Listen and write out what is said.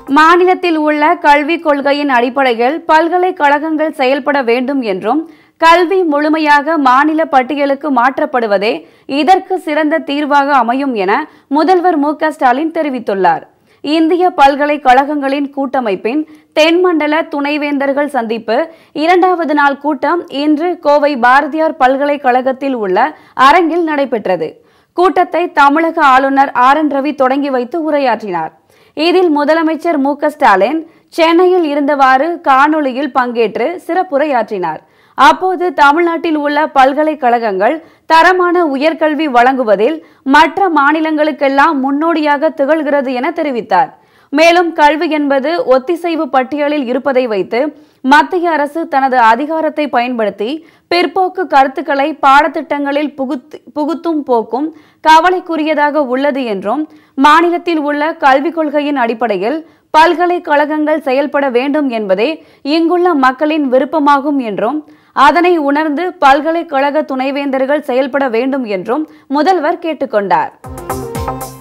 மாநிலத்தில் உள்ள கல்விக் கொள்கையின் அடிப்படையில் பல்கலைக்கழகங்கள் செயல்பட வேண்டும் என்றும் கல்வி முழுமையாக மாநில பட்டியலுக்கு மாற்றப்படுவதே இதற்கு சிறந்த தீர்வாக அமையும் என முதல்வர் மு க ஸ்டாலின் தெரிவித்துள்ளார் இந்திய பல்கலைக்கழகங்களின் கூட்டமைப்பின் தென்மண்டல துணைவேந்தர்கள் சந்திப்பு இரண்டாவது நாள் கூட்டம் இன்று கோவை பாரதியார் பல்கலைக்கழகத்தில் உள்ள அரங்கில் நடைபெற்றது கூட்டத்தை தமிழக ஆளுநர் ஆர் என் ரவி தொடங்கி வைத்து உரையாற்றினார் இதில் முதலமைச்சர் மு க ஸ்டாலின் சென்னையில் இருந்தவாறு காணொளியில் பங்கேற்று சிறப்புரையாற்றினார் அப்போது தமிழ்நாட்டில் உள்ள பல்கலைக்கழகங்கள் தரமான உயர்கல்வி வழங்குவதில் மற்ற மாநிலங்களுக்கெல்லாம் முன்னோடியாக திகழ்கிறது என தெரிவித்தார் மேலும் கல்வி என்பது ஒத்திசைவு பட்டியலில் இருப்பதை வைத்து மத்திய அரசு தனது அதிகாரத்தை பயன்படுத்தி பிற்போக்கு கருத்துக்களை பாடத்திட்டங்களில் புகுத்து புகுத்தும் போக்கும் கவலைக்குரியதாக உள்ளது என்றும் மாநிலத்தில் உள்ள கல்விக் கொள்கையின் அடிப்படையில் பல்கலைக்கழகங்கள் செயல்பட வேண்டும் என்பதே இங்குள்ள மக்களின் விருப்பமாகும் என்றும் அதனை உணர்ந்து பல்கலைக்கழக துணைவேந்தர்கள் செயல்பட வேண்டும் என்றும் முதல்வர் கேட்டுக்கொண்டார்